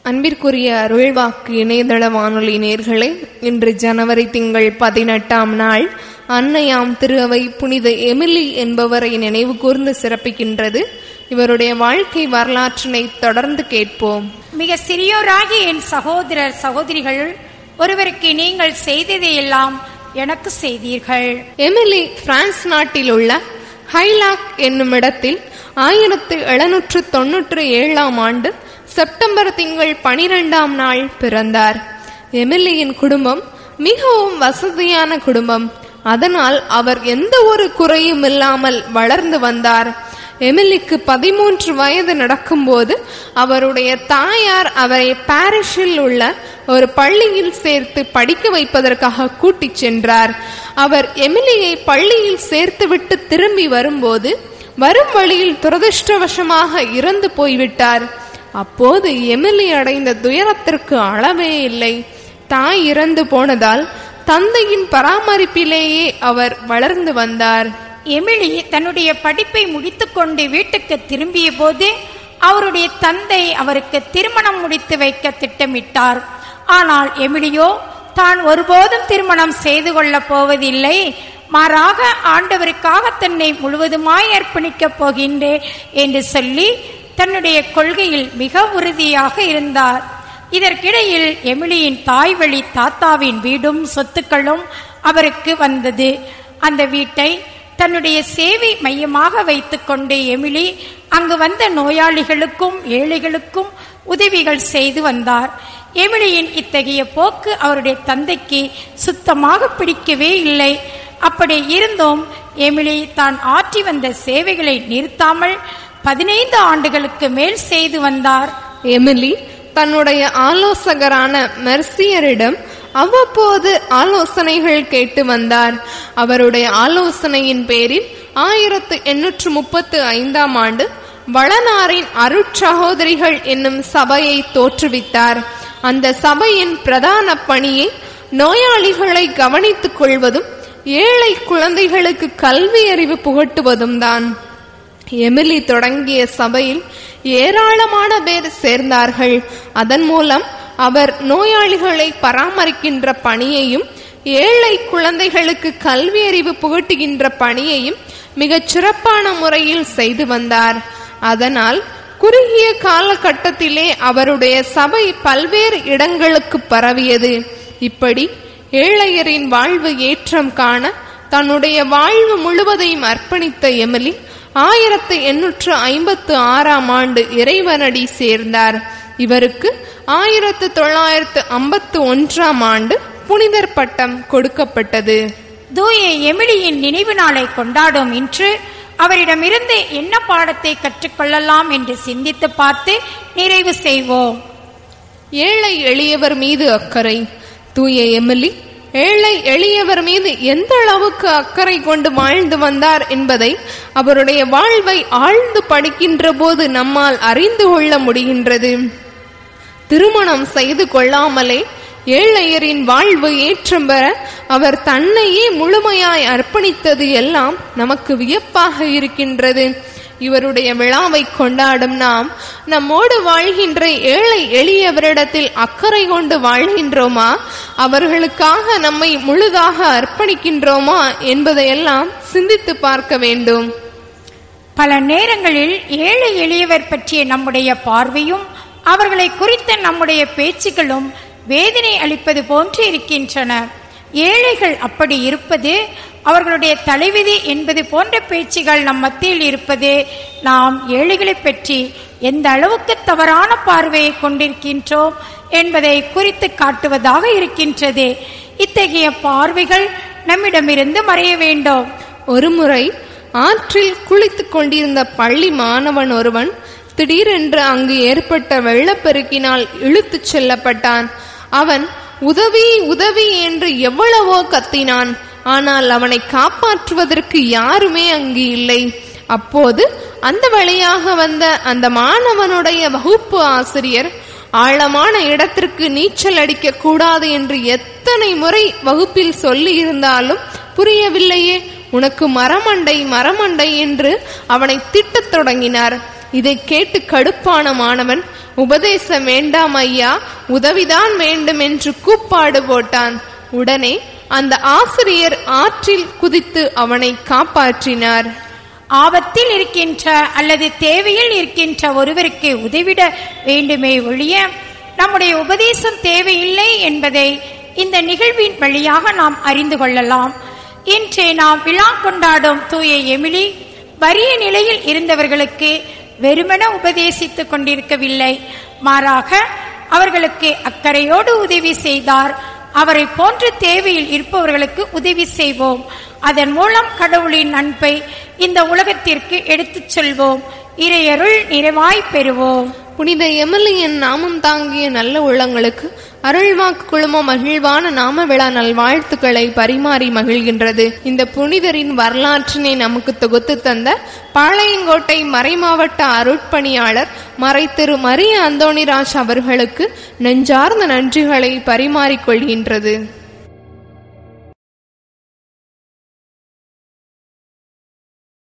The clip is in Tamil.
அன்பிற்குரிய அருள்வாக்கு இணையதள வானொலி நேர்களே இன்று ஜனவரி திங்கள் பதினெட்டாம் நாள் அன்னையாம் திரு அவை புனித எமிலி என்பவரை நினைவு கூர்ந்து சிறப்பிக்கின்றது இவருடைய வாழ்க்கை வரலாற்றினை தொடர்ந்து கேட்போம் மிக சிறியோராகிய என் சகோதரர் சகோதரிகள் ஒருவருக்கு நீங்கள் செய்ததையெல்லாம் எனக்கு செய்தீர்கள் எமிலி பிரான்ஸ் நாட்டில் உள்ள ஹைலாக் என்னும் இடத்தில் ஆயிரத்து எழுநூற்று தொன்னூற்று ஏழாம் ஆண்டு செப்டம்பர் திங்கள் பனிரெண்டாம் நாள் பிறந்தார் எமிலியின் குடும்பம் மிகவும் வசதியான குடும்பம் அதனால் அவர் எந்த ஒரு குறையும் இல்லாமல் வளர்ந்து வந்தார் எமிலிக்கு பதிமூன்று வயது நடக்கும்போது அவருடைய தாயார் அவரை பாரிஸில் உள்ள ஒரு பள்ளியில் சேர்த்து படிக்க வைப்பதற்காக கூட்டிச் சென்றார் அவர் எமிலியை பள்ளியில் சேர்த்துவிட்டு திரும்பி வரும்போது வரும் வழியில் துரதிருஷ்டவசமாக இறந்து போய்விட்டார் அப்போது எமிலி அடைந்த துயரத்திற்கு அளவே இல்லை தாய் இறந்து போனதால் தந்தையின் பராமரிப்பிலேயே அவர் வளர்ந்து வந்தார் எமிலி தன்னுடைய படிப்பை முடித்துக்கொண்டு வீட்டுக்கு திரும்பிய போது அவருடைய தந்தை அவருக்கு திருமணம் முடித்து வைக்க திட்டமிட்டார் ஆனால் எமிலியோ தான் ஒருபோதும் திருமணம் செய்து கொள்ளப் போவதில்லை மாறாக ஆண்டவருக்காக தன்னை முழுவதுமாய் அர்ப்பணிக்கப் போகின்றேன் என்று சொல்லி தன்னுடைய கொள்கையில் மிக உறுதியாக இருந்தார் இதற்கிடையில் எமிலியின் தாய் வழி தாத்தாவின் வீடும் சொத்துக்களும் அவருக்கு வந்தது அந்த வீட்டை தன்னுடைய சேவை மையமாக வைத்துக்கொண்டு எமிலி அங்கு வந்த நோயாளிகளுக்கும் ஏழைகளுக்கும் உதவிகள் செய்து வந்தார் எமிலியின் இத்தகைய போக்கு அவருடைய தந்தைக்கு சுத்தமாக பிடிக்கவே இல்லை அப்படி இருந்தும் எமிலி தான் ஆற்றி வந்த சேவைகளை நிறுத்தாமல் பதினைந்து ஆண்டுகளுக்கு மேல் செய்து வந்தார் எமிலி தன்னுடைய ஆலோசகரான மெர்சியரிடம் அவ்வப்போது ஆலோசனைகள் கேட்டு வந்தார் அவருடைய ஆலோசனையின் பேரில் ஆயிரத்து எண்ணூற்று முப்பத்து ஐந்தாம் ஆண்டு வளனாரின் அருட்சகோதரிகள் என்னும் சபையை தோற்றுவித்தார் அந்த சபையின் பிரதான பணியை நோயாளிகளை கவனித்துக் கொள்வதும் ஏழை குழந்தைகளுக்கு கல்வி அறிவு புகட்டுவதும் தான் எமிலி தொடங்கிய சபையில் ஏராளமான பேர் சேர்ந்தார்கள் அதன் மூலம் அவர் நோயாளிகளை பராமரிக்கின்ற பணியையும் ஏழை குழந்தைகளுக்கு கல்வி அறிவு புகட்டுகின்ற பணியையும் மிகச் சிறப்பான முறையில் செய்து வந்தார் அதனால் குறுகிய காலகட்டத்திலே அவருடைய சபை பல்வேறு இடங்களுக்கு பரவியது இப்படி ஏழையரின் வாழ்வு ஏற்றம் காண தன்னுடைய வாழ்வு முழுவதையும் அர்ப்பணித்த எமிலி ஆயிரத்து எண்ணூற்று ஐம்பத்து ஆறாம் ஆண்டு இறைவனடி சேர்ந்தார் இவருக்கு ஆயிரத்து தொள்ளாயிரத்து ஐம்பத்து ஒன்றாம் ஆண்டு புனிதர் பட்டம் கொடுக்கப்பட்டது தூய எமிலியின் நினைவு நாளை கொண்டாடும் இன்று அவரிடமிருந்து என்ன பாடத்தை கற்றுக்கொள்ளலாம் என்று சிந்தித்து பார்த்து நிறைவு செய்வோம் ஏழை எளியவர் மீது அக்கறை தூய எமிலி ஏழை எளியவர் மீது எந்த அளவுக்கு அக்கறை கொண்டு வாழ்ந்து வந்தார் என்பதை அவருடைய வாழ்வை ஆழ்ந்து படிக்கின்ற போது நம்மால் அறிந்து கொள்ள முடிகின்றது திருமணம் செய்து கொள்ளாமலே ஏழையரின் வாழ்வு ஏற்றம் பெற அவர் தன்னையே முழுமையாய் அர்ப்பணித்தது எல்லாம் நமக்கு வியப்பாக இருக்கின்றது இவருடைய விழாவை கொண்டாடும் நாம் நம்மோடு வாழ்கின்ற ஏழை எளியவரிடத்தில் அக்கறை கொண்டு வாழ்கின்றோமா அவர்களுக்காக நம்மை முழுதாக அர்ப்பணிக்கின்றோமா என்பதையெல்லாம் சிந்தித்து பார்க்க வேண்டும் பல நேரங்களில் ஏழை எளியவர் பற்றிய நம்முடைய பார்வையும் அவர்களை குறித்த நம்முடைய பேச்சுகளும் வேதனை அளிப்பது போன்று இருக்கின்றன ஏழைகள் அப்படி இருப்பது அவர்களுடைய தலைவிதி என்பது போன்ற பேச்சுகள் நம் மத்தியில் இருப்பது நாம் ஏழைகளை பற்றி எந்த அளவுக்கு தவறான பார்வையை கொண்டிருக்கின்றோம் என்பதை குறித்து காட்டுவதாக இருக்கின்றது இத்தகைய பார்வைகள் நம்மிடமிருந்து மறைய வேண்டும் ஒருமுறை ஆற்றில் குளித்துக் கொண்டிருந்த பள்ளி மாணவன் ஒருவன் திடீரென்று அங்கு ஏற்பட்ட வெள்ளப்பெருக்கினால் இழுத்துச் செல்லப்பட்டான் அவன் உதவி உதவி என்று எவ்வளவோ கத்தினான் ஆனால் அவனை காப்பாற்றுவதற்கு யாருமே அங்கு இல்லை அப்போது அந்த வழியாக வந்த அந்த மாணவனுடைய வகுப்பு ஆசிரியர் ஆழமான இடத்திற்கு நீச்சல் அடிக்க கூடாது என்று எத்தனை முறை வகுப்பில் சொல்லி இருந்தாலும் புரியவில்லையே உனக்கு மரமண்டை மரமண்டை என்று அவனை திட்டத் தொடங்கினார் இதை கேட்டு கடுப்பான மாணவன் உபதேசம் வேண்டாம் ஐயா உதவிதான் வேண்டும் என்று கூப்பாடு போட்டான் உடனே அந்த ஆசிரியர் ஆற்றில் குதித்து அவனை காப்பாற்றினார் ஆபத்தில் இருக்கின்ற அல்லது தேவையில் இருக்கின்ற ஒருவருக்கு உதவிட வேண்டுமே ஒழிய நம்முடைய உபதேசம் தேவையில்லை என்பதை இந்த நிகழ்வின் வழியாக நாம் அறிந்து கொள்ளலாம் இன்றே நாம் விழா கொண்டாடும் தூய எமிலி வறிய நிலையில் இருந்தவர்களுக்கு வெறுமன உபதேசித்துக் கொண்டிருக்கவில்லை மாறாக அவர்களுக்கு அக்கறையோடு உதவி செய்தார் அவரை போன்ற தேவையில் இருப்பவர்களுக்கு உதவி செய்வோம் அதன் மூலம் கடவுளின் அன்பை இந்த உலகத்திற்கு எடுத்துச் செல்வோம் இறையருள் நிறைவாய் பெறுவோம் புனித எமிலியன் நாமம் தாங்கிய நல்ல உள்ளங்களுக்கு அருள்வாக்கு குழுமம் மகிழ்வான நாம விழா நல்வாழ்த்துக்களை பரிமாறி மகிழ்கின்றது இந்த புனிதரின் வரலாற்றினை நமக்கு தொகுத்து தந்த பாளையங்கோட்டை மறைமாவட்ட அருட்பணியாளர் மறை திரு மரிய அந்தோணிராஜ் அவர்களுக்கு நெஞ்சார்ந்த நன்றிகளை பரிமாறிக்கொள்கின்றது